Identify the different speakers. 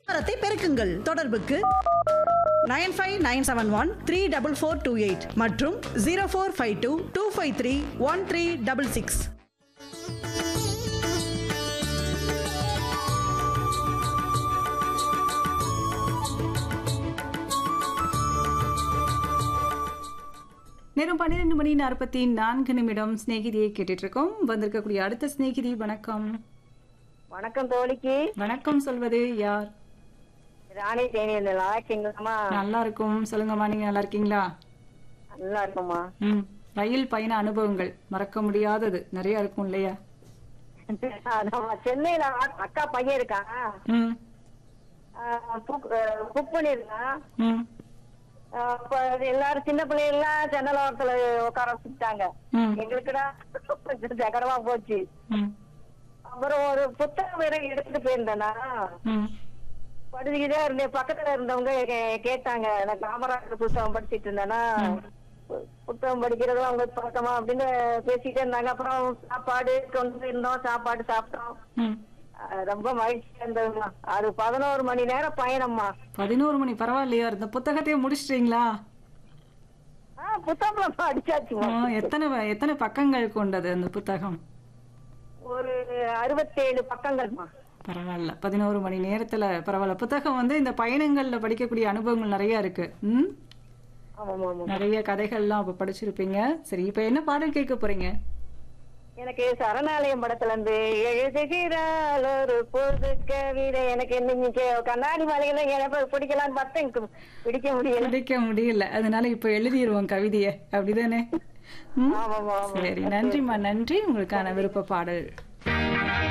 Speaker 1: தரத்தை பெருக்குங்கள் தொடர்புக்கு nine five nine seven one three double four two eight மற்றும் zero four five two two five three one three double six
Speaker 2: நேரம் பன்னிரெண்டு மணி நாற்பத்தி நான்கு நிமிடம் சிநேகிதியை கேட்டுட்டு இருக்கோம் வந்திருக்கக்கூடிய அடுத்த சிநேகிதி வணக்கம்
Speaker 3: வணக்கம் தோழிக்கு
Speaker 2: வணக்கம் சொல்வது யார்
Speaker 3: ராணி தேனி நல்லா இருக்கீங்களாம்மா
Speaker 2: நல்லா இருக்கும் சொல்லுங்கம்மா நீங்க நல்லா இருக்கீங்களா
Speaker 3: நல்லா இருக்கும்மா
Speaker 2: ம் ரயில் பயண அனுபவங்கள் மறக்க முடியாதது நிறைய இருக்கும் இல்லையா
Speaker 3: நம்ம சென்னையில அ- அக்கா பையன் இருக்கான்
Speaker 2: ம்
Speaker 3: புக் புக் பண்ணிருக்கான்
Speaker 2: ம்
Speaker 3: ஆஹ் அப்ப அது எல்லாரும் சின்ன பிள்ளைங்க எல்லாம் ஜன்னல் ஓரத்துல உட்கார வச்சுட்டாங்க
Speaker 2: ம்
Speaker 3: எங்களுக்குடா கொஞ்சம் ஜகரமா போச்சு
Speaker 2: ம்
Speaker 3: அப்புறம் ஒரு புத்தகம் வேற எடுத்துட்டு போயிருந்தேனா
Speaker 2: ம்
Speaker 3: படிச்சுக்கிட்டே இருந்தேன் பக்கத்துல இருந்தவங்க கே- கேட்டாங்க நான் காமராஜர் புத்தகம் படிச்சிட்டு இருந்தேன்னா பு- புத்தகம் படிக்கிறதும் அவங்க பழக்கமா அப்படின்னு பேசிட்டே இருந்தாங்க அப்புறம் சாப்பாடு கொண்டு இருந்தோம் சாப்பாடு சாப்பிட்டோம்
Speaker 2: ம்
Speaker 3: அஹ் ரொம்ப மகிழ்ச்சியா இருந்ததுமா அது பதினோரு மணி நேரம் பயணம்மா
Speaker 2: பதினோரு மணி பரவாயில்லையா இந்த புத்தகத்தையே முடிச்சிட்டீங்களா
Speaker 3: ஆஹ் புத்தகம் அடிச்சாச்சுமா
Speaker 2: ஆ, எத்தனை வ- எத்தனை பக்கங்கள் கொண்டது அந்த புத்தகம்
Speaker 3: ஒரு அறுபத்தேழு பக்கங்கள்மா
Speaker 2: பரவாயில்ல பதினோரு மணி நேரத்துல பரவாயில்ல புத்தகம் வந்து இந்த பயணங்கள்ல படிக்கக்கூடிய அனுபவங்கள் நிறைய இருக்கு ம்
Speaker 3: ஆமாமா ஆமா
Speaker 2: நிறைய கதைகள்லாம் அப்ப படிச்சிருப்பீங்க சரி இப்ப என்ன பாடல் கேட்க போறீங்க
Speaker 3: எனக்கு சரணாலயம் படத்துல இருந்து எழுதுகிறாள் ஒரு பொது கவிதை எனக்கு இன்னைக்கு கண்ணாடி மாளிகையில எனக்கு பிடிக்கலான்னு பார்த்தா எனக்கு பிடிக்க முடியல
Speaker 2: படிக்க முடியல அதனால இப்ப எழுதிருவோம் கவிதைய அப்படிதானே ம்?
Speaker 3: ஆமாமா ஆமா
Speaker 2: சரி நன்றிம்மா நன்றி உங்களுக்கான விருப்ப பாடல்